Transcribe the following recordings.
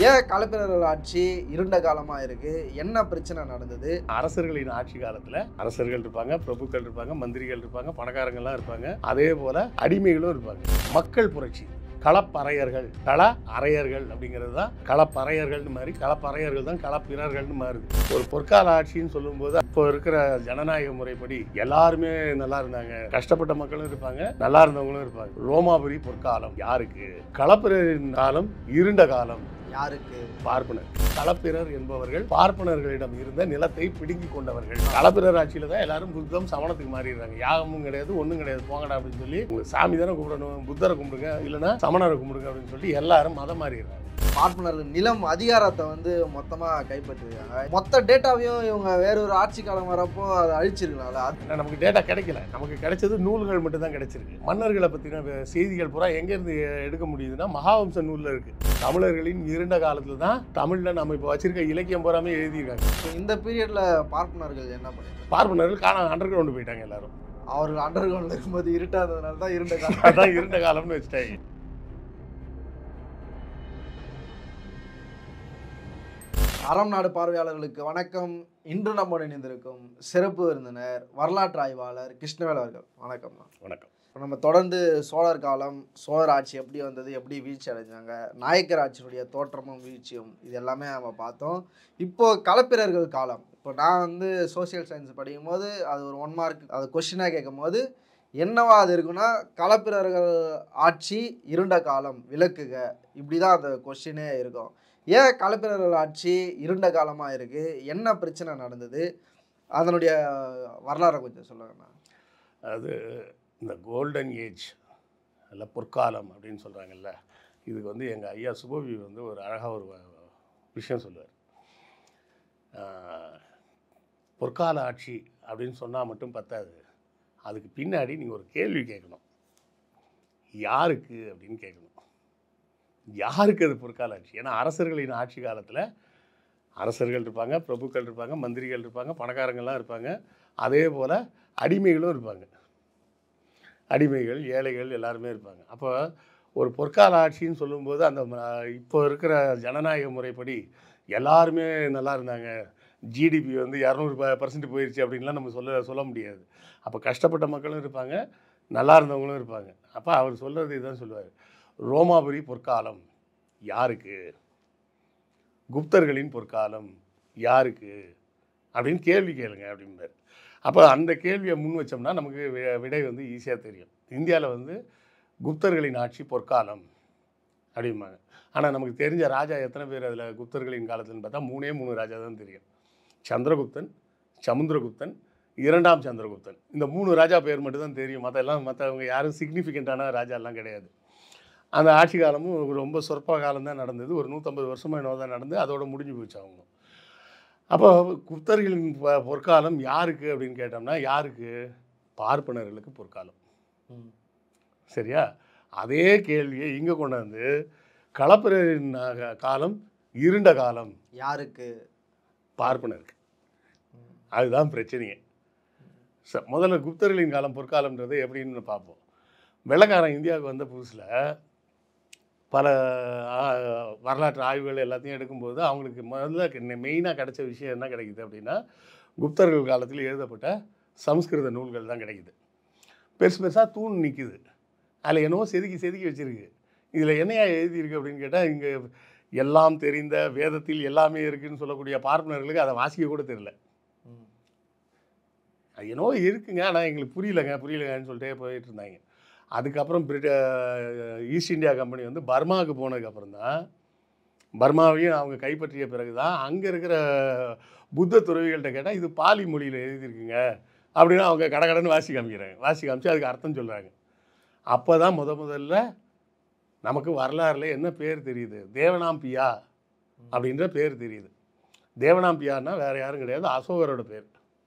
ஏன் கலப்பிரர்கள் ஆட்சி இருண்ட காலமா இருக்கு என்ன பிரச்சனை நடந்தது அரசர்களின் ஆட்சி காலத்துல அரசர்கள் இருப்பாங்க பிரபுக்கள் இருப்பாங்க மந்திரிகள் இருப்பாங்க பணக்காரங்கள்லாம் இருப்பாங்க அதே போல அடிமைகளும் இருப்பாங்க மக்கள் புரட்சி களப்பறையர்கள் கள அறையர்கள் அப்படிங்கிறது தான் களப்பறையர்கள்னு மாதிரி களப்பறையர்கள் தான் களப்பிரர்கள்னு மாறுது ஒரு பொற்கால ஆட்சின்னு சொல்லும்போது இப்போ இருக்கிற ஜனநாயக முறைப்படி எல்லாருமே நல்லா இருந்தாங்க கஷ்டப்பட்ட மக்களும் இருப்பாங்க நல்லா இருந்தவங்களும் இருப்பாங்க ரோமாபுரி பொற்காலம் யாருக்கு களப்பிரரின் காலம் இருண்ட காலம் யாருக்கு பார்ப்பனர் களப்பிரர் என்பவர்கள் பார்ப்பனர்களிடம் இருந்த நிலத்தை பிடுங்கி கொண்டவர்கள் களப்பிரர் ஆட்சியில தான் எல்லாரும் புத்தம் சமணத்துக்கு மாறிடுறாங்க யாகமும் கிடையாது ஒண்ணும் கிடையாது போங்கடா அப்படின்னு சொல்லி உங்க சாமி தானே கும்பிடணும் புத்தரை கும்பிடுங்க இல்லைன்னா சமணரை கும்பிடுங்க அப்படின்னு சொல்லி எல்லாரும் மதம் மாறிடுறாங்க பார்ப்பனர்கள் நிலம் அதிகாரத்தை வந்து மொத்தமா கைப்பற்றிருக்காங்க மொத்த டேட்டாவையும் இவங்க வேற ஒரு ஆட்சி காலம் வரப்போ அதை அழிச்சிருக்கலாம்ல அது ஏன்னா நமக்கு டேட்டா கிடைக்கல நமக்கு கிடைச்சது நூல்கள் மட்டும் தான் கிடைச்சிருக்கு மன்னர்களை பற்றின செய்திகள் பூரா எங்கேருந்து எடுக்க முடியுதுன்னா மகாவம்ச நூலில் இருக்கு தமிழர்களின் இருண்ட காலத்தில் தான் தமிழில் நம்ம இப்போ வச்சிருக்க இலக்கியம் பூராமே எழுதியிருக்காங்க இப்ப இந்த பீரியட்ல பார்ப்பனர்கள் என்ன பண்ணிருக்காங்க பார்ப்பனர்கள் காண அண்டர் கிரவுண்டு போயிட்டாங்க எல்லாரும் அவர்கள் அண்டர் கிரவுண்ட்ல இருக்கும்போது இருட்டாததுனால தான் இருண்ட காலம் அதான் இருண்ட காலம்னு வச்சுட்டாங்க அறம் நாடு பார்வையாளர்களுக்கு வணக்கம் இன்று நம்ம இணைந்திருக்கும் சிறப்பு விருந்தினர் வரலாற்று ஆய்வாளர் கிருஷ்ணவேல் அவர்கள் வணக்கம் வணக்கம் இப்போ நம்ம தொடர்ந்து சோழர் காலம் சோழர் ஆட்சி எப்படி வந்தது எப்படி வீழ்ச்சி அடைஞ்சாங்க நாயக்கர் ஆட்சியினுடைய தோற்றமும் வீழ்ச்சியும் இது எல்லாமே நம்ம பார்த்தோம் இப்போ களப்பிரர்கள் காலம் இப்போ நான் வந்து சோஷியல் சயின்ஸ் படிக்கும் போது அது ஒரு ஒன் மார்க் அது கொஷினாக கேட்கும் போது என்னவா அது இருக்குன்னா களப்பிரர்கள் ஆட்சி இருண்ட காலம் விளக்குக இப்படி தான் அந்த கொஷினே இருக்கும் ஏன் களப்பிரர்கள் ஆட்சி இருண்ட காலமாக இருக்குது என்ன பிரச்சனை நடந்தது அதனுடைய வரலாறை கொஞ்சம் சொல்லுங்கண்ணா அது இந்த கோல்டன் ஏஜ் அல்ல பொற்காலம் அப்படின்னு சொல்கிறாங்கல்ல இதுக்கு வந்து எங்கள் ஐயா சுபவி வந்து ஒரு அழகாக ஒரு வ- விஷயம் சொல்லுவார் ஆஹ், பொற்கால ஆட்சி அப்படின்னு சொன்னால் மட்டும் பத்தாது அதுக்கு பின்னாடி நீங்கள் ஒரு கேள்வி கேட்கணும் யாருக்கு அப்படின்னு கேட்கணும் யாருக்கு அது பொற்கால ஆட்சி ஏன்னா அரசர்களின் ஆட்சி காலத்தில் அரசர்கள் இருப்பாங்க பிரபுக்கள் இருப்பாங்க மந்திரிகள் இருப்பாங்க பணக்காரங்கள்லாம் இருப்பாங்க அதே போல் அடிமைகளும் இருப்பாங்க அடிமைகள் ஏழைகள் எல்லாருமே இருப்பாங்க அப்போ ஒரு பொற்கால ஆட்சின்னு சொல்லும்போது அந்த ம- இப்போ இருக்கிற ஜனநாயக முறைப்படி எல்லாருமே நல்லா இருந்தாங்க ஜிடிபி வந்து இரநூறு பர்சன்ட் போயிடுச்சு அப்படின்லாம் நம்ம சொல்ல சொல்ல முடியாது அப்போ கஷ்டப்பட்ட மக்களும் இருப்பாங்க நல்லா இருந்தவங்களும் இருப்பாங்க அப்போ அவர் சொல்கிறது இதுதான் சொல்லுவார் ரோமாபுரி பொற்காலம் யாருக்கு குப்தர்களின் பொற்காலம் யாருக்கு அப்படின்னு கேள்வி கேளுங்க அப்படிம்பார் அப்போ அந்த கேள்வியை முன் வச்சோம்னா நமக்கு வி- விடை வந்து ஈஸியாக தெரியும் இந்தியாவில் வந்து குப்தர்களின் ஆட்சி பொற்காலம் அப்படிம்பாங்க ஆனால் நமக்கு தெரிஞ்ச ராஜா எத்தனை பேர் அதில் குப்தர்களின் காலத்துலன்னு பார்த்தா மூணே மூணு ராஜா தான் தெரியும் சந்திரகுப்தன் சமுத்திரகுப்தன் இரண்டாம் சந்திரகுப்தன் இந்த மூணு ராஜா பேர் மட்டும் தான் தெரியும் மற்ற எல்லாம் மற்றவங்க யாரும் சிக்னிஃபிகண்ட்டான ராஜாலாம் கிடையாது அந்த ஆட்சி காலமும் ரொம்ப சொற்ப காலம் தான் நடந்தது ஒரு நூற்றம்பது வருஷமாக என்னவோ தான் நடந்து அதோட முடிஞ்சு போச்சு அவங்க அப்போ குப்தர்களின் பொ- பொற்காலம் யாருக்கு அப்படின்னு கேட்டோம்னா யாருக்கு பார்ப்பனர்களுக்கு பொற்காலம் சரியா அதே கேள்வியை இங்கே கொண்டாந்து களப்பிரரின் அஹ், காலம் இருண்ட காலம் யாருக்கு பார்ப்பனருக்கு அதுதான் பிரச்சனையே ச முதல்ல குப்தர்களின் காலம் பொற்காலம்ன்றது எப்படின்னு பார்ப்போம் வெள்ளக்காரன் இந்தியாவுக்கு வந்த புதுசில் பல ஆ, வரலாற்று ஆய்வுகள் எல்லாத்தையும் எடுக்கும்போது அவங்களுக்கு முதல்ல மெயினாக கிடைச்ச விஷயம் என்ன கிடைக்குது அப்படின்னா குப்தர்கள் காலத்தில் எழுதப்பட்ட சமஸ்கிருத நூல்கள் தான் கிடைக்குது பெருசு பெருசாக தூண் நிற்குது அதில் என்னவோ செதுக்கி செதுக்கி வச்சிருக்கு இதில் என்னையா எழுதியிருக்கு அப்படின்னு கேட்டால் இங்கே எல்லாம் தெரிந்த வேதத்தில் எல்லாமே இருக்குன்னு சொல்லக்கூடிய பார்ப்பனர்களுக்கு அதை வாசிக்க கூட தெரியல ம். அது என்னவோ இருக்குங்க ஆனால் எங்களுக்கு புரியலங்க புரியலங்கன்னு சொல்லிட்டே போயிட்டு இருந்தாங்க அதுக்கப்புறம் பிரிட்ட ஈஸ்ட் இந்தியா கம்பெனி வந்து பர்மாவுக்கு போனதுக்கப்புறம் தான் பர்மாவையும் அவங்க கைப்பற்றிய பிறகு தான் அங்கே இருக்கிற புத்த துறவிகள்கிட்ட கேட்டால் இது பாலி மொழியில் எழுதியிருக்குங்க அப்படின்னு அவங்க கடகடன்னு வாசி காமிக்கிறாங்க வாசி காமிச்சு அதுக்கு அர்த்தம் சொல்கிறாங்க அப்போ தான் முத முதல்ல நமக்கு வரலாறுல என்ன பேர் தெரியுது தேவனாம்பியா அப்படின்ற பேர் தெரியுது தேவனாம்பியான்னா வேற யாரும் கிடையாது அசோகரோட பேர்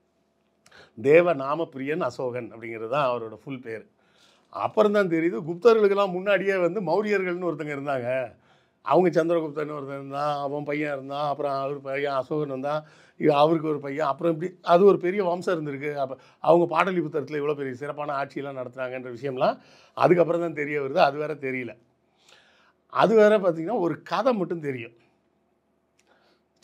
தேவ நாமப்பிரியன் அசோகன் அப்படிங்கிறது தான் அவரோட ஃபுல் பேர் அப்புறம் தான் தெரியுது குப்தர்களுக்கெல்லாம் முன்னாடியே வந்து மௌரியர்கள்னு ஒருத்தங்க இருந்தாங்க அவங்க சந்திரகுப்தன் ஒருத்தன் இருந்தான் அவன் பையன் இருந்தான் அப்புறம் அவர் பையன் அசோகன் இருந்தான் இது அவருக்கு ஒரு பையன் அப்புறம் இப்படி அது ஒரு பெரிய வம்சம் இருந்திருக்கு அப்போ அவங்க பாடலிபுத்திரத்தில் இவ்வளோ பெரிய சிறப்பான ஆட்சியெல்லாம் நடத்துனாங்கன்ற விஷயம்லாம் அதுக்கப்புறம் தான் தெரிய வருது அது வேற தெரியல அது வேற பார்த்தீங்கன்னா ஒரு கதை மட்டும் தெரியும்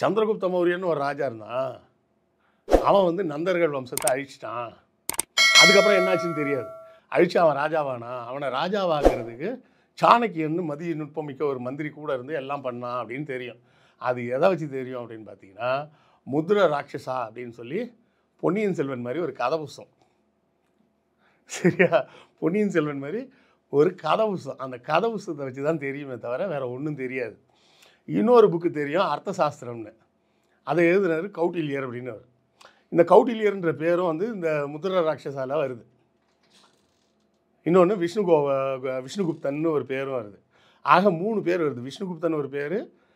சந்திரகுப்த மௌரியன்னு ஒரு ராஜா இருந்தான் அவன் வந்து நந்தர்கள் வம்சத்தை அழிச்சிட்டான் அதுக்கப்புறம் என்னாச்சுன்னு தெரியாது அழிச்சு அவன் ராஜாவானா அவனை ராஜாவாக்குறதுக்கு சாணக்கியன்னு மதிய நுட்பமிக்க ஒரு மந்திரி கூட இருந்து எல்லாம் பண்ணான் அப்படின்னு தெரியும் அது எதை வச்சு தெரியும் அப்படின்னு பார்த்தீங்கன்னா முத்ர ராட்சசா அப்படின்னு சொல்லி பொன்னியின் செல்வன் மாதிரி ஒரு கதை புஸ்தகம் சரியா பொன்னியின் செல்வன் மாதிரி ஒரு கதை புஸ்தகம் அந்த கதை புஸ்தகத்தை வச்சு தான் தெரியுமே தவிர வேற ஒன்றும் தெரியாது இன்னொரு புக்கு தெரியும் அர்த்த சாஸ்திரம்னு அதை எழுதுனாரு கௌட்டில்யர் அப்படின்னு அவர். இந்த கௌட்டில்யர்ன்ற பேரும் வந்து இந்த முத்ர ராட்சசால வருது இன்னொன்று விஷ்ணு கோ விஷ்ணுகுப்தன்னு ஒரு பேரும் வருது ஆக மூணு பேர் வருது விஷ்ணுகுப்தன் ஒரு பேர்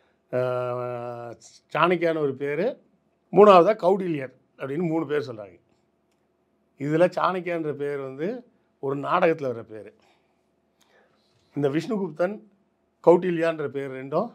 சாணக்கியான ஒரு பேர் மூணாவதாக கௌடில்யர் அப்படின்னு மூணு பேர் சொல்கிறாங்க இதில் சாணக்கியான்ற பேர் வந்து ஒரு நாடகத்தில் வர பேர் இந்த விஷ்ணுகுப்தன் கௌட்டில்யான்ற பேர் ரெண்டும்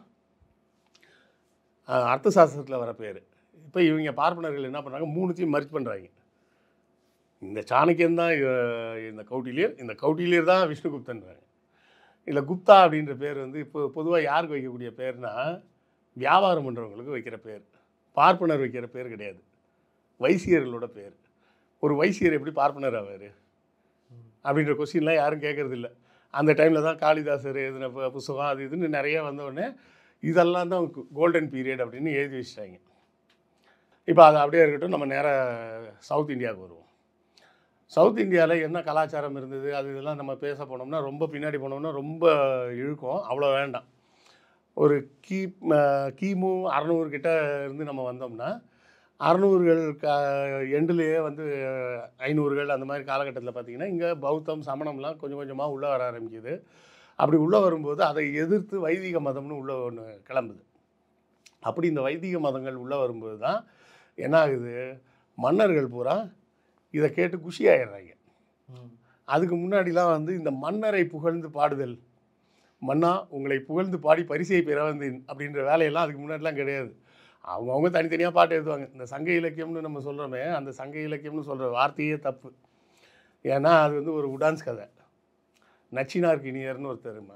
அஹ், அர்த்த சாஸ்திரத்தில் வர பேர் இப்போ இவங்க பார்ப்பனர்கள் என்ன பண்ணுறாங்க மூணுத்தையும் மர்ஜ் பண்ணுறாங்க இந்த சாணக்கியன் தான் இ- இந்த கௌட்டில்யர் இந்த கௌட்டில்யர் தான் விஷ்ணுகுப்தன்றாங்க இதில் குப்தா அப்படின்ற பேர் வந்து இப்போ பொதுவாக யாருக்கு வைக்கக்கூடிய பேர்னா வியாபாரம் பண்ணுறவங்களுக்கு வைக்கிற பேர் பார்ப்பனர் வைக்கிற பேர் கிடையாது வைசியர்களோட பேர் ஒரு வைசியர் எப்படி பார்ப்பனர் ஆவார் அப்படின்ற கொஸ்டின்லாம் யாரும் கேட்கறது இல்ல அந்த டைமில் தான் காளிதாசர் எழுதின பு- புஸ்தகம் அது இதுன்னு நிறைய வந்த உடனே இதெல்லாம் தான் கோல்டன் பீரியட் அப்படின்னு எழுதி வச்சிட்டாங்க இப்போ அது அப்படியே இருக்கட்டும் நம்ம நேராக சவுத் இந்தியாவுக்கு வருவோம் சவுத் இந்தியாவில் என்ன கலாச்சாரம் இருந்தது அது இதெல்லாம் நம்ம பேச போனோம்னா ரொம்ப பின்னாடி போனோம்னா ரொம்ப இழுக்கும் அவ்வளோ வேண்டாம் ஒரு கி ம- கிமு அறநூறு கிட்ட இருந்து நம்ம வந்தோம்னா அறநூறுகள் க எண்டுலேயே வந்து ஐநூறுகள் அந்த மாதிரி காலகட்டத்தில் பார்த்தீங்கன்னா இங்கே பௌத்தம் சமணம்லாம் கொஞ்சம் கொஞ்சமாக உள்ளே வர ஆரம்பிக்குது அப்படி உள்ளே வரும்போது அதை எதிர்த்து வைதிக மதம்னு உள்ள ஒன்று கிளம்புது அப்படி இந்த வைதிக மதங்கள் உள்ளே வரும்போது தான் என்ன ஆகுது மன்னர்கள் பூரா இதை கேட்டு குஷி ஆயிடுறாங்க அதுக்கு முன்னாடிலாம் வந்து இந்த மன்னரை புகழ்ந்து பாடுதல் மன்னா உங்களை புகழ்ந்து பாடி பரிசையை பெற வந்தேன் அப்படின்ற வேலையெல்லாம் அதுக்கு முன்னாடிலாம் கிடையாது அவங்கவுங்க தனித்தனியாக பாட்டு எழுதுவாங்க இந்த சங்க இலக்கியம்னு நம்ம சொல்கிறோமே அந்த சங்க இலக்கியம்னு சொல்கிற வார்த்தையே தப்பு ஏன்னா அது வந்து ஒரு உடான்ஸ் கதை நச்சினார் கிணியர்னு ஒருத்தருமா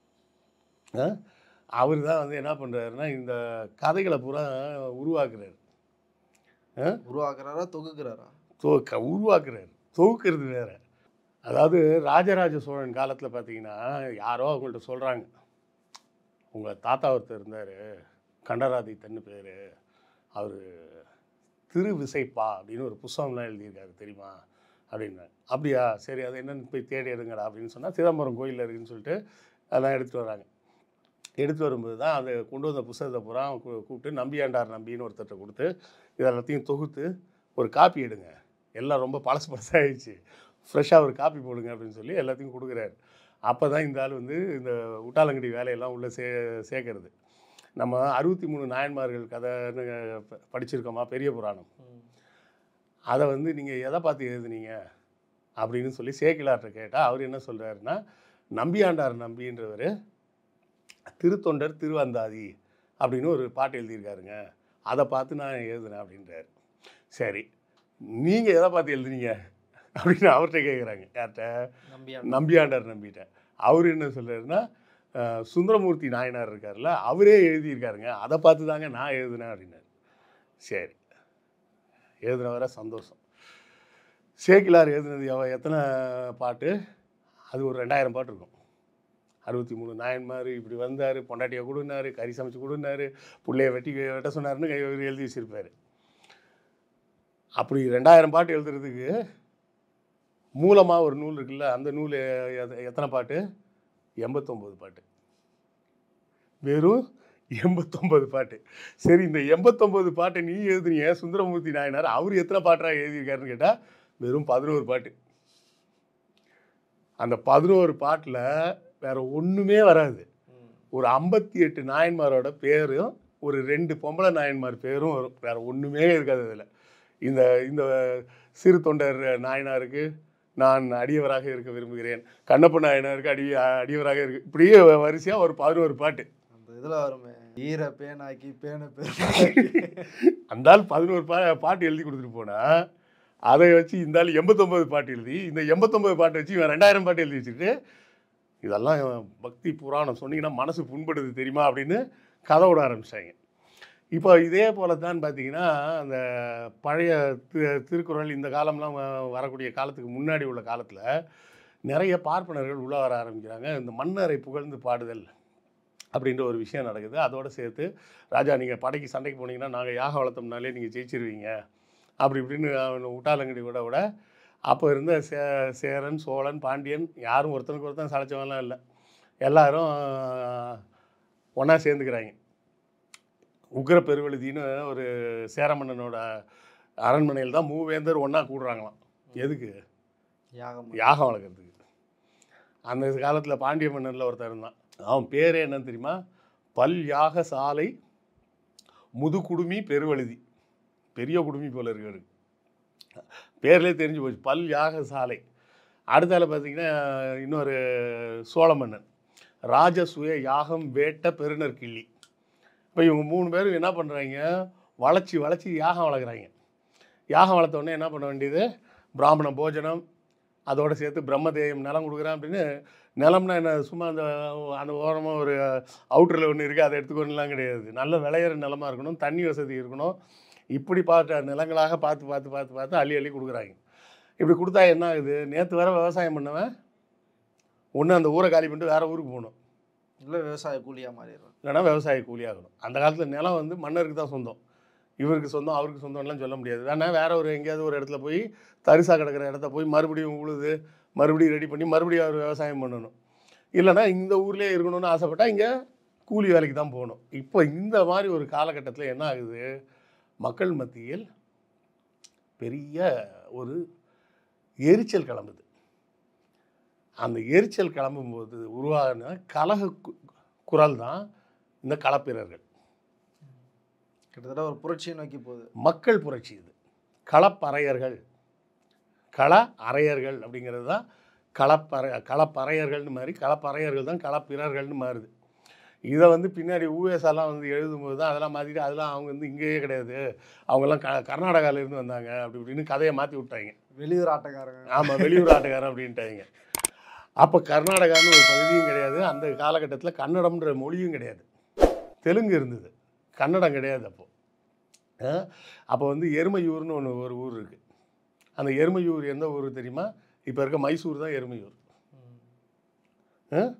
அவர் தான் வந்து என்ன பண்ணுறாருன்னா இந்த கதைகளை பூரா உருவாக்குறாரு உருவாக்குறாரா தொகுக்கிறாரா தோ க உருவாக்குறாரு தொகுக்கிறது வேற அதாவது ராஜராஜ சோழன் காலத்தில் பார்த்தீங்கன்னா யாரோ அவங்கள்ட்ட சொல்கிறாங்க உங்கள் தாத்தா ஒருத்தர் இருந்தார் கண்டராதித்தன்னு பேர் அவர் திருவிசைப்பா அப்படின்னு ஒரு புஸ்தகம்லாம் எழுதியிருக்காரு தெரியுமா அப்படின்னு அப்படியா சரி அது என்னன்னு போய் தேடி எடுங்கடா அப்படின்னு சொன்னால் சிதம்பரம் கோயிலில் இருக்குன்னு சொல்லிட்டு அதெல்லாம் எடுத்துகிட்டு வராங்க எடுத்து வரும்போது தான் அதை கொண்டு வந்த புஸ்தகத்தை பூரா கூ- கூப்பிட்டு நம்பியாண்டார் நம்பின்னு ஒருத்தர்கிட்ட கொடுத்து இது எல்லாத்தையும் தொகுத்து ஒரு காப்பி எடுங்க எல்லாம் ரொம்ப பழசு பழசாகிடுச்சு ஃப்ரெஷ்ஷாக ஒரு காப்பி போடுங்க அப்படின்னு சொல்லி எல்லாத்தையும் கொடுக்குறாரு அப்போ தான் இந்த ஆள் வந்து இந்த உட்டாலங்கடி வேலையெல்லாம் உள்ளே சே சேர்க்கறது நம்ம அறுபத்தி மூணு நாயன்மார்கள் கதைன்னு ப- படிச்சிருக்கோமா பெரிய புராணம் அதை வந்து நீங்கள் எதை பார்த்து எழுதுனீங்க அப்படின்னு சொல்லி சேக்கிலார்ட்ட கேட்டால் அவர் என்ன சொல்கிறாருன்னா நம்பியாண்டார் நம்பின்றவர் திருத்தொண்டர் திருவந்தாதி அப்படின்னு ஒரு பாட்டு எழுதியிருக்காருங்க அதை பார்த்து நான் எழுதுனேன் அப்படின்றாரு சரி நீங்கள் எதை பார்த்து எழுதுனீங்க அப்படின்னு அவர்கிட்ட கேட்குறாங்க யார்கிட்ட நம்பியா நம்பியாண்டார் நம்பிட்டேன் அவர் என்ன சொல்றாருன்னா அஹ், சுந்தரமூர்த்தி நாயனார் இருக்கார்ல அவரே எழுதியிருக்காருங்க அதை பார்த்து தாங்க நான் எழுதுனேன் அப்படின்னாரு சரி எழுதுனவரை சந்தோஷம் சேக்கிலார் எழுதுனது எவ எத்தனை பாட்டு அது ஒரு ரெண்டாயிரம் பாட்டு இருக்கும் அறுபத்தி மூணு நாயன்மார் இப்படி வந்தார் பொண்டாட்டியை கொடுனாரு கறி சமைச்சு கொடுனாரு புள்ளைய வெட்டி வெட்ட சொன்னாருன்னு கை- இவர் எழுதி வச்சிருப்பாரு அப்படி ரெண்டாயிரம் பாட்டு எழுதுறதுக்கு மூலமாக ஒரு நூல் இருக்குல்ல அந்த நூல் எ- எத்த- எத்தனை பாட்டு எண்பத்தொம்போது பாட்டு வெறும் எண்பத்தொம்போது பாட்டு சரி இந்த எண்பத்தொம்போது பாட்டை நீ எழுதுனீங்க சுந்தரமூர்த்தி நாயனார் அவர் எத்தனை பாட்டாக எழுதியிருக்காருன்னு கேட்டால் வெறும் பதினோரு பாட்டு அந்த பதினோரு பாட்டில் வேற ஒன்றுமே வராது ஒரு ஐம்பத்தி எட்டு நாயன்மாரோட பேரும் ஒரு ரெண்டு பொம்பளை நாயன்மார் பேரும் வரும் வேற ஒன்றுமே இருக்காது அதில் இந்த இந்த சிறு தொண்டர் நாயனாருக்கு நான் அடியவராக இருக்க விரும்புகிறேன் கண்ணப்ப நாயனாருக்கு அடி அடியவராக இருக்கு இப்படியே வரிசையாக ஒரு பதினோரு பாட்டு அந்த இதுல வருமே ஈர பேனாக்கி பேன பேர் அந்த ஆள் பதினோரு பா பாட்டு எழுதி கொடுத்துட்டு போனா அதை வச்சு இந்த ஆள் எண்பத்தொம்பது பாட்டு எழுதி இந்த எண்பத்தொம்பது பாட்டு வச்சு இவன் ரெண்டாயிரம் பாட்டு எழுதி வச்சுட்டு இதெல்லாம் பக்தி புராணம் சொன்னீங்கன்னா மனசு புண்படுது தெரியுமா அப்படின்னு கதை விட ஆரம்பிச்சாங்க இப்போ இதே போல தான் பார்த்தீங்கன்னா அந்த பழைய தி- திருக்குறள் இந்த காலம்லாம் வ- வரக்கூடிய காலத்துக்கு முன்னாடி உள்ள காலத்தில் நிறைய பார்ப்பனர்கள் உள்ள வர ஆரம்பிக்கிறாங்க இந்த மன்னரை புகழ்ந்து பாடுதல் அப்படின்ற ஒரு விஷயம் நடக்குது அதோடு சேர்த்து ராஜா நீங்கள் படைக்கு சண்டைக்கு போனீங்கன்னா நாங்கள் யாக வளர்த்தோம்னாலே நீங்கள் ஜெயிச்சிருவீங்க அப்படி இப்படின்னு அவனை விட்டாலங்கடி விட விட அப்போ இருந்த சே சேரன் சோழன் பாண்டியன் யாரும் ஒருத்தனுக்கு ஒருத்தன் சளைச்சவன்லாம் இல்லை எல்லாரும் ஒன்றா சேர்ந்துக்கிறாங்க உக்கிர பெருவெழுதின்னு ஒரு சேர மன்னனோட அரண்மனையில் தான் மூவேந்தர் ஒன்றா கூடுறாங்களாம் எதுக்கு யாகம் யாகம் வளர்க்குறதுக்கு அந்த காலத்தில் பாண்டிய மன்னனில் ஒருத்தன் இருந்தான் அவன் பேரே என்னன்னு தெரியுமா பல் யாக சாலை முதுகுடுமி பெருவழுதி பெரிய குடுமி போல இருக்காரு பேர்லேயே தெரிஞ்சு போச்சு பல் யாக சாலை அடுத்தால பார்த்தீங்கன்னா இன்னொரு சோழ மன்னன் ராஜசூய யாகம் வேட்ட பெருநர் கிள்ளி இப்போ இவங்க மூணு பேரும் என்ன பண்ணுறாங்க வளைச்சி வளைச்சி யாகம் வளர்க்குறாங்க யாகம் வளர்த்த உடனே என்ன பண்ண வேண்டியது பிராமண போஜனம் அதோட சேர்த்து பிரம்மதேயம் நிலம் கொடுக்குறேன் அப்படின்னு நிலம்னா என்ன சும்மா அந்த அந்த ஓரமாக ஒரு அவுட்டரில் ஒன்று இருக்குது அதை எடுத்துக்கொண்டுலாம் கிடையாது நல்ல விளையிற நிலமா இருக்கணும் தண்ணி வசதி இருக்கணும் இப்படி பார்த்த நிலங்களாக பார்த்து பார்த்து பார்த்து பார்த்து அள்ளி அள்ளி கொடுக்குறாங்க இப்படி கொடுத்தா என்ன ஆகுது நேற்று வர விவசாயம் பண்ணவன் ஒன்று அந்த ஊரை காலி பண்ணிட்டு வேறு ஊருக்கு போகணும் இல்லை விவசாய கூலியாக மாறிடுறாங்க இல்லைன்னா விவசாய கூலியாகணும் அந்த காலத்தில் நிலம் வந்து மன்னருக்கு தான் சொந்தம் இவருக்கு சொந்தம் அவருக்கு சொந்தம்லாம் சொல்ல முடியாது வேணா வேற ஒரு எங்கேயாவது ஒரு இடத்துல போய் தரிசா கிடக்கிற இடத்த போய் மறுபடியும் உழுது மறுபடியும் ரெடி பண்ணி மறுபடியும் அவர் விவசாயம் பண்ணணும் இல்லைன்னா இந்த ஊர்லேயே இருக்கணும்னு ஆசைப்பட்டா இங்கே கூலி வேலைக்கு தான் போகணும் இப்போ இந்த மாதிரி ஒரு காலகட்டத்தில் என்ன ஆகுது மக்கள் மத்தியில் பெரிய ஒரு எரிச்சல் கிளம்புது அந்த எரிச்சல் கிளம்பும்போது உருவாகின கலக கு- குரல் தான் இந்த களப்பிரர்கள் கிட்டத்தட்ட ஒரு புரட்சியை நோக்கி போகுது மக்கள் புரட்சி இது களப்பறையர்கள் கள அறையர்கள் அப்படிங்கிறது தான் களப்பறை களப்பறையர்கள்னு மாதிரி களப்பறையர்கள் தான் களப்பிரர்கள்னு மாறுது இதை வந்து பின்னாடி ஊஎஸ்ஆலாம் வந்து எழுதும்போது தான் அதெல்லாம் மாற்றிட்டு அதெல்லாம் அவங்க வந்து இங்கேயே கிடையாது அவங்கெல்லாம் க கர்நாடகாவிலேருந்து வந்தாங்க அப்படி இப்படின்னு கதையை மாற்றி விட்டாங்க வெளியூர் ஆட்டக்காரங்க ஆமாம் வெளியூர் ஆட்டக்காரன் அப்படின்ட்டாங்க அப்போ கர்நாடகான்னு ஒரு பகுதியும் கிடையாது அந்த காலகட்டத்தில் கன்னடம்ன்ற மொழியும் கிடையாது தெலுங்கு இருந்தது கன்னடம் கிடையாது அப்போ அஹ் அப்போ வந்து எருமையூர்னு ஒன்று ஒரு ஊர் இருக்குது அந்த எருமையூர் எந்த ஊர் தெரியுமா இப்போ இருக்க மைசூர் தான் எருமையூர் ம்.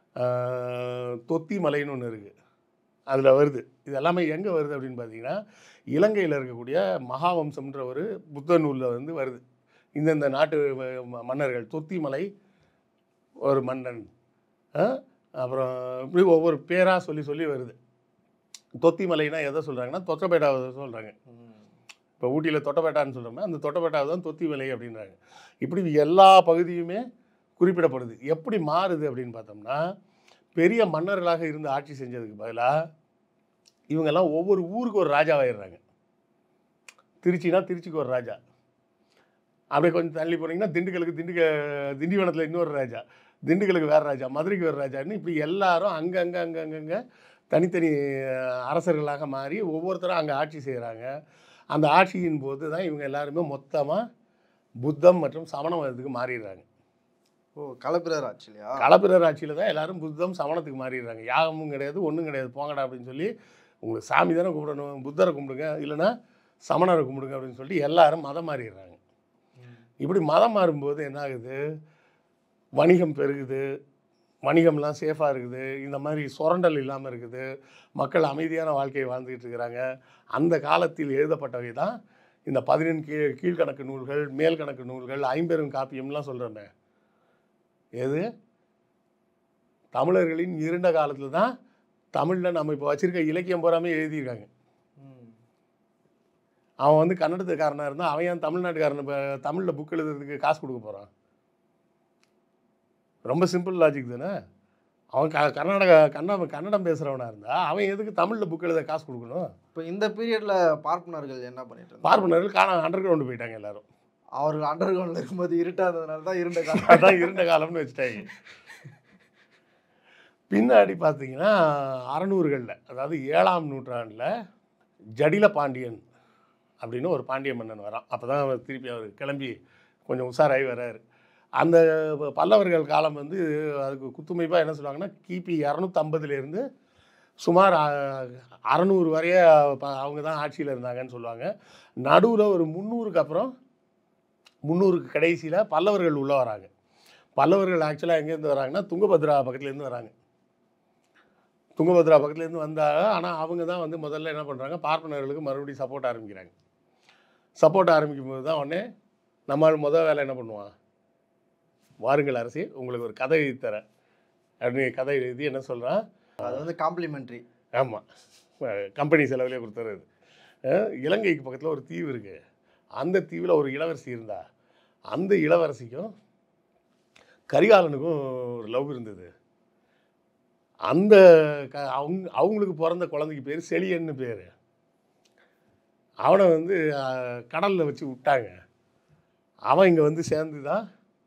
அஹ் தொத்தி மலைன்னு ஒன்று இருக்குது அதில் வருது இது எல்லாமே எங்கே வருது அப்படின்னு பார்த்தீங்கன்னா இலங்கையில் இருக்கக்கூடிய மகாவம்சம்ன்ற ஒரு புத்த நூலில் வந்து வருது இந்தந்த நாட்டு வ- ம- மன்னர்கள் தொத்தி மலை ஒரு மன்னன் அஹ் அப்புறம் இப்படி ஒவ்வொரு பேராக சொல்லி சொல்லி வருது தொத்தி மலைனா எதை சொல்கிறாங்கன்னா தொட்டபேட்டாவை சொல்கிறாங்க ம். இப்போ ஊட்டியில் தொட்டபேட்டான்னு சொல்கிறோமே அந்த தொட்டபேட்டாவை தான் தொத்தி மலை அப்படின்றாங்க இப்படி எல்லா பகுதியுமே குறிப்பிடப்படுது எப்படி மாறுது அப்படின்னு பார்த்தோம்னா பெரிய மன்னர்களாக இருந்து ஆட்சி செஞ்சதுக்கு பதிலாக இவங்கெல்லாம் ஒவ்வொரு ஊருக்கு ஒரு ராஜாவாயிடுறாங்க திருச்சினா திருச்சிக்கு ஒரு ராஜா அப்படியே கொஞ்சம் தள்ளி போனீங்கன்னா திண்டுக்கலுக்கு திண்டுக்க திண்டிவனத்தில் இன்னொரு ராஜா திண்டுக்கலுக்கு வேறு ராஜா மதுரைக்கு வேறு ராஜான்னு இப்படி எல்லாரும் அங்கங்கே அங்கங்கங்க தனித்தனி அஹ், அரசர்களாக மாறி ஒவ்வொருத்தரும் அங்கே ஆட்சி செய்கிறாங்க அந்த ஆட்சியின் போது தான் இவங்க எல்லாருமே மொத்தமாக புத்தம் மற்றும் சமண மதத்துக்கு மாறிடுறாங்க ஓ கலப்பிரர் ஆச்சு இல்லையா களப்பிரர் ஆட்சியில் தான் எல்லாரும் புத்தம் சமணத்துக்கு மாறிடுறாங்க யாகமும் கிடையாது ஒன்றும் கிடையாது போங்கடா அப்படின்னு சொல்லி உங்களுக்கு சாமி தானே கும்பிடணும் புத்தரை கும்பிடுங்க இல்லைன்னா சமணரை கும்பிடுங்க அப்படின்னு சொல்லிட்டு எல்லாரும் மதம் மாறிடுறாங்க ம். இப்படி மதம் மாறும்போது என்ன ஆகுது வணிகம் பெருகுது வணிகம்லாம் சேஃபாக இருக்குது இந்த மாதிரி சுரண்டல் இல்லாமல் இருக்குது மக்கள் அமைதியான வாழ்க்கையை வாழ்ந்துக்கிட்டு இருக்கிறாங்க அந்த காலத்தில் எழுதப்பட்டவை தான் இந்த பதினெண் கீழ் கீழ்கணக்கு நூல்கள் மேல்கணக்கு நூல்கள் ஐம்பெரும் காப்பியம்லாம் சொல்கிறோமே எது தமிழர்களின் இருண்ட காலத்தில் தான் தமிழில் நம்ம இப்போ வச்சிருக்க இலக்கியம் பூராமே எழுதியிருக்காங்க ம். அவன் வந்து கன்னடத்துக்காரனாக இருந்தால் அவன் ஏன் தமிழ்நாட்டுக்காரன் இப்போ தமிழில் புக் எழுதுறதுக்கு காசு கொடுக்க போகிறான் ரொம்ப சிம்பிள் லாஜிக் தானே அவன் க கர்நாடகா கன்னடம் கன்னடம் பேசுகிறவனாக இருந்தால் அவன் எதுக்கு தமிழில் புக் எழுத காசு கொடுக்கணும் இப்போ இந்த பீரியட்ல பார்ப்பனர்கள் என்ன பண்ணிட்டு இருந்தாங்க பார்ப்பனர்கள் காண அண்டர் கிரவுண்டு போயிட்டாங்க எல்லாரும் அவர்கள் அண்டர் கிரவுண்ட்ல இருக்கும்போது இருட்டா இருந்ததுனால தான் இருண்ட காலம் அதான் இருண்ட காலம்னு வச்சுட்டாங்க பின்னாடி பார்த்தீங்கன்னா அறநூறுகளில் அதாவது ஏழாம் நூற்றாண்டில் ஜடில பாண்டியன் அப்படின்னு ஒரு பாண்டிய மன்னன் வரான் அப்போ தான் அவர் திருப்பி அவர் கிளம்பி கொஞ்சம் உஷாராகி வர்றாரு அந்த பல்லவர்கள் காலம் வந்து அதுக்கு குத்துமைப்பாக என்ன சொல்லுவாங்கன்னா கிபி இரநூத்தம்பதுலேருந்து சுமார் அ- அறநூறு வரைய ப- அவங்க தான் ஆட்சியில் இருந்தாங்கன்னு சொல்லுவாங்க நடுவில் ஒரு முந்நூறுக்கு அப்புறம் முந்நூறுக்கு கடைசியில் பல்லவர்கள் உள்ளே வராங்க பல்லவர்கள் ஆக்சுவலாக எங்கேருந்து வராங்கன்னா துங்கபத்ரா பக்கத்துலேருந்து வராங்க துங்கபத்ரா பக்கத்துலேருந்து வந்தாங்க ஆனால் அவங்க தான் வந்து முதல்ல என்ன பண்ணுறாங்க பார்ப்பனர்களுக்கு மறுபடியும் சப்போர்ட் ஆரம்பிக்கிறாங்க சப்போர்ட் ஆரம்பிக்கும் போது தான் உடனே நம்மால் முதல் வேலை என்ன பண்ணுவான் வாருங்கள் அரசி உங்களுக்கு ஒரு கதை எழுதி தரேன் அப்படின்னு கதை எழுதி என்ன சொல்கிறான் அது வந்து காம்ப்ளிமெண்ட்ரி ஆமாம் கம்பெனி செலவுலேயே கொடுத்துறது அஹ் இலங்கைக்கு பக்கத்தில் ஒரு தீவு இருக்குது அந்த தீவில் ஒரு இளவரசி இருந்தா அந்த இளவரசிக்கும் கரிகாலனுக்கும் ஒரு லவ் இருந்தது அந்த க அவங்க அவங்களுக்கு பிறந்த குழந்தைக்கு பேர் செழியன்னு பேர் அவனை வந்து கடலில் வச்சு விட்டாங்க அவன் இங்கே வந்து சேர்ந்து தான்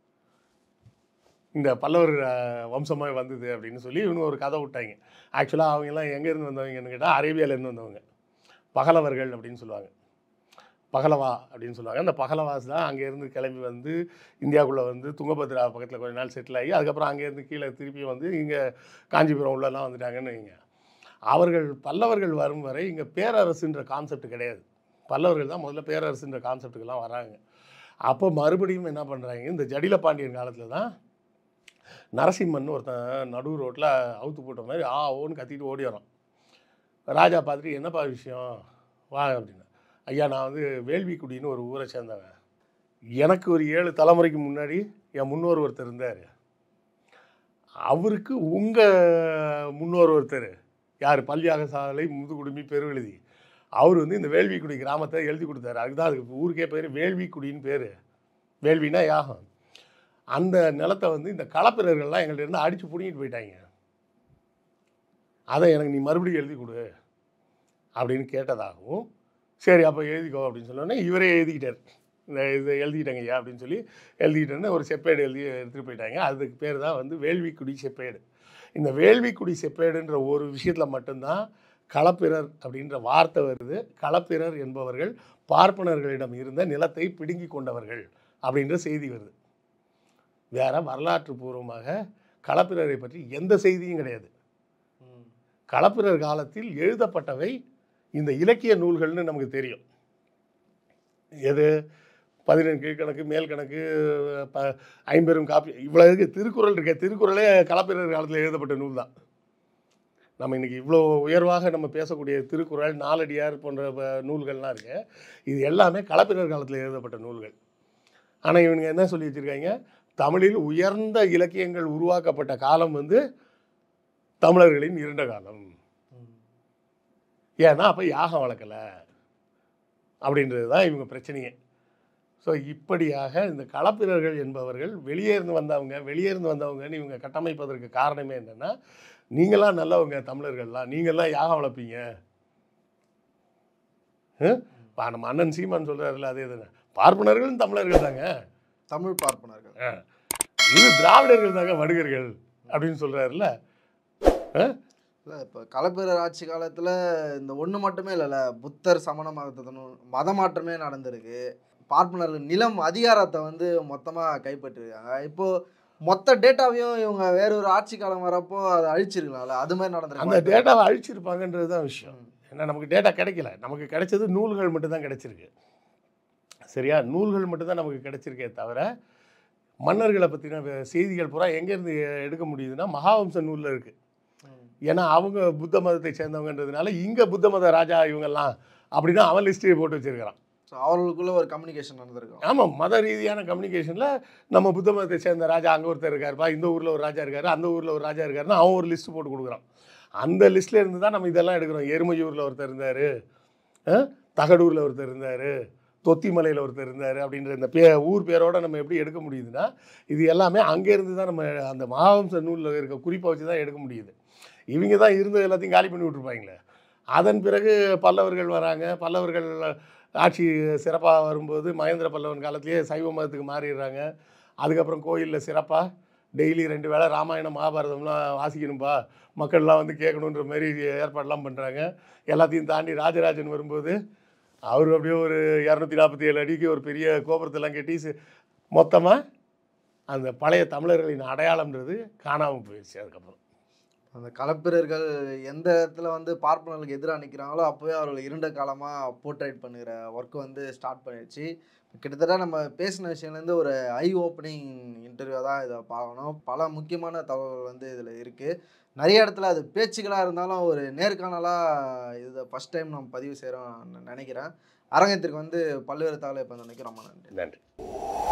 இந்த பல்லவர் வம்சமாக வந்தது அப்படின்னு சொல்லி இவனுங்க ஒரு கதை விட்டாங்க ஆக்சுவலாக அவங்கெல்லாம் எங்கேருந்து வந்தவங்கன்னு கேட்டால் அரேபியாவிலேருந்து வந்தவங்க பகலவர்கள் அப்படின்னு சொல்லுவாங்க பகலவா அப்படின்னு சொல்லுவாங்க அந்த பகலவாஸ் தான் அங்கேருந்து கிளம்பி வந்து இந்தியாவுக்குள்ளே வந்து துங்கபத்ரா பக்கத்தில் கொஞ்ச நாள் செட்டில் ஆகி அதுக்கப்புறம் அங்கேருந்து கீழே திருப்பி வந்து இங்கே காஞ்சிபுரம் உள்ளெல்லாம் வந்துட்டாங்கன்னு வைங்க அவர்கள் பல்லவர்கள் வரும் வரை இங்கே பேரரசுன்ற கான்செப்ட் கிடையாது பல்லவர்கள் தான் முதல்ல பேரரசுன்ற கான்செப்ட்டுக்கெல்லாம் வராங்க அப்போ மறுபடியும் என்ன பண்ணுறாங்க இந்த ஜடில பாண்டியன் காலத்தில் தான் நரசிம்மன் ஒருத்தன் நடு ரோட்டில் அவுத்து போட்ட மாதிரி ஆ ஓன்னு கத்திட்டு ஓடி வரான் ராஜா பார்த்துட்டு என்னப்பா விஷயம் வா அப்படின்னு ஐயா நான் வந்து வேள்விக்குடின்னு ஒரு ஊரை சேர்ந்தவன் எனக்கு ஒரு ஏழு தலைமுறைக்கு முன்னாடி என் முன்னோர் ஒருத்தர் இருந்தார் அவருக்கு உங்கள் முன்னோர் ஒருத்தர் யார் பல்யாக சாலை முதுகுடுமி பெருவெழுதி அவர் வந்து இந்த வேள்விக்குடி கிராமத்தை எழுதி கொடுத்தாரு அதுக்கு தான் அதுக்கு ஊருக்கே பேர் வேள்விக்குடின்னு பேர் வேள்வினா யாகம் அந்த நிலத்தை வந்து இந்த களப்பிரர்கள்லாம் எங்கள்ட்ட இருந்து அடித்து பிடிங்கிட்டு போயிட்டாங்க அதை எனக்கு நீ மறுபடியும் எழுதி கொடு அப்படின்னு கேட்டதாகவும் சரி அப்போ எழுதிக்கோ அப்படின்னு சொன்னோடனே இவரே எழுதிக்கிட்டார் இந்த இதை எழுதிக்கிட்டாங்க ஐயா அப்படின்னு சொல்லி எழுதிக்கிட்டேன்னு ஒரு செப்பேடு எழுதி எடுத்துகிட்டு போயிட்டாங்க அதுக்கு பேர் தான் வந்து வேள்விக்குடி செப்பேடு இந்த வேள்விக்குடி செப்பேடுன்ற ஒரு விஷயத்தில் மட்டும்தான் களப்பிரர் அப்படின்ற வார்த்தை வருது களப்பிரர் என்பவர்கள் பார்ப்பனர்களிடம் இருந்த நிலத்தை பிடுங்கி கொண்டவர்கள் அப்படின்ற செய்தி வருது வேற வரலாற்று பூர்வமாக களப்பிரரை பற்றி எந்த செய்தியும் கிடையாது களப்பிரர் காலத்தில் எழுதப்பட்டவை இந்த இலக்கிய நூல்கள்னு நமக்கு தெரியும் எது பதினெண் கீழ்கணக்கு மேல் கணக்கு ப ஐம்பெரும் காப்பி இவ்வளோ இருக்கு திருக்குறள் இருக்க திருக்குறளே களப்பிரர் காலத்தில் எழுதப்பட்ட நூல் தான் நம்ம இன்னைக்கு இவ்வளோ உயர்வாக நம்ம பேசக்கூடிய திருக்குறள் நாலடியார் போன்ற ப- நூல்கள்லாம் இருக்கு இது எல்லாமே களப்பிரர் காலத்தில் எழுதப்பட்ட நூல்கள் ஆனால் இவனுங்க என்ன சொல்லி வச்சுருக்காங்க தமிழில் உயர்ந்த இலக்கியங்கள் உருவாக்கப்பட்ட காலம் வந்து தமிழர்களின் இருண்ட காலம் ஏன்னா அப்போ யாகம் வளர்க்கலை அப்படின்றது தான் இவங்க பிரச்சனையே ஸோ இப்படியாக இந்த களப்பிரர்கள் என்பவர்கள் வெளியே இருந்து வந்தவங்க வெளியே இருந்து வந்தவங்கன்னு இவங்க கட்டமைப்பதற்கு காரணமே என்னென்னா நீங்களாம் நல்லவங்க தமிழர்கள்லாம் நீங்கள்லாம் யாகம் வளர்ப்பீங்க இப்போ நம்ம அண்ணன் சீமான் சொல்கிறாருல அதே தானே பார்ப்பனர்களும் தமிழர்கள் தாங்க தமிழ் பார்ப்பனர்கள் இது திராவிடர்கள் தாங்க வடுகர்கள் அப்படின்னு சொல்கிறாருல்ல இல்லை இப்போ களப்பிரர் ஆட்சி காலத்தில் இந்த ஒன்று மட்டுமே இல்லைல்ல புத்தர் சமண மதத்தனும் மத மாற்றமே நடந்திருக்கு பார்ப்பனர்கள் நிலம் அதிகாரத்தை வந்து மொத்தமாக கைப்பற்றிருக்காங்க இப்போ மொத்த டேட்டாவையும் இவங்க வேற ஒரு ஆட்சி காலம் வரப்போ அதை அழிச்சிருக்கலாம்ல அது மாதிரி அந்த நடந்திருக்கு டேட்டாவை அழிச்சிருப்பாங்கன்றது தான் விஷயம் ஏன்னா நமக்கு டேட்டா கிடைக்கல நமக்கு கிடைச்சது நூல்கள் மட்டும்தான் கிடைச்சிருக்கு சரியா நூல்கள் மட்டும்தான் நமக்கு கிடைச்சிருக்கே தவிர மன்னர்களை பற்றின வே- செய்திகள் பூரா எங்கேருந்து எடுக்க முடியுதுன்னா மகாவம்ச நூலில் இருக்குது ம். ஏன்னா அவங்க புத்த மதத்தை சேர்ந்தவங்கன்றதுனால இங்கே புத்த மத ராஜா இவங்கெல்லாம் அப்படின்னா அவன் லிஸ்ட்டு போட்டு வச்சிருக்கிறான் ஸோ அவர்களுக்குள்ள ஒரு கம்யூனிகேஷன் நடந்திருக்கும் ஆமாம் மத ரீதியான கம்யூனிகேஷனில் நம்ம புத்த மதத்தை சேர்ந்த ராஜா அங்கே ஒருத்தர் இருக்காருப்பா இந்த ஊரில் ஒரு ராஜா இருக்காரு அந்த ஊரில் ஒரு ராஜா இருக்காருன்னு அவன் ஒரு லிஸ்ட் போட்டு கொடுக்குறான் அந்த லிஸ்ட்டில் இருந்து தான் நம்ம இதெல்லாம் எடுக்கிறோம் எருமையூரில் ஒருத்தர் இருந்தார் தகடூரில் ஒருத்தர் இருந்தார் தொத்திமலையில் ஒருத்தர் இருந்தார் அப்படின்ற இந்த பே ஊர் பேரோட நம்ம எப்படி எடுக்க முடியுதுன்னா இது எல்லாமே அங்கேருந்து தான் நம்ம அந்த மகாவம்ச நூலில் இருக்க குறிப்பை வச்சு தான் எடுக்க முடியுது இவங்க தான் இருந்தது எல்லாத்தையும் காலி பண்ணி விட்ருப்பாங்களே அதன் பிறகு பல்லவர்கள் வராங்க பல்லவர்கள் ஆட்சி சிறப்பாக வரும்போது மகேந்திர பல்லவன் காலத்திலேயே சைவ மதத்துக்கு மாறிடுறாங்க அதுக்கப்புறம் கோயிலில் சிறப்பாக டெய்லி ரெண்டு வேளை ராமாயணம் மகாபாரதம்லாம் வாசிக்கணும்பா மக்கள்லாம் வந்து கேட்கணுன்ற மாதிரி ஏற்பாடெல்லாம் பண்ணுறாங்க எல்லாத்தையும் தாண்டி ராஜராஜன் வரும்போது அவர் அப்படியே ஒரு இரநூத்தி நாற்பத்தி ஏழு அடிக்கு ஒரு பெரிய கோபுரத்தெல்லாம் கட்டி மொத்தமாக அந்த பழைய தமிழர்களின் அடையாளம்ன்றது காணாமல் போயிடுச்சு அதுக்கப்புறம் அந்த களப்பிரர்கள் எந்த இடத்துல வந்து பார்ப்பனர்களுக்கு எதிராக நிற்கிறாங்களோ அப்போவே அவர்கள் இருண்ட காலமாக போர்ட்ரேட் பண்ணுகிற ஒர்க் வந்து ஸ்டார்ட் பண்ணிடுச்சு கிட்டத்தட்ட நம்ம பேசின விஷயம்லேருந்து ஒரு ஐ ஓப்பனிங் இன்டர்வியூ தான் இதை பார்க்கணும் பல முக்கியமான தகவல்கள் வந்து இதில் இருக்குது நிறைய இடத்துல அது பேச்சுக்களாக இருந்தாலும் ஒரு நேர்காணலாக இதை ஃபஸ்ட் டைம் நம்ம பதிவு செய்கிறோம் நினைக்கிறேன் அரங்கத்திற்கு வந்து பல்வேறு தகவலை இப்போ நினைக்கிறோம் ரொம்ப நன்றி நன்றி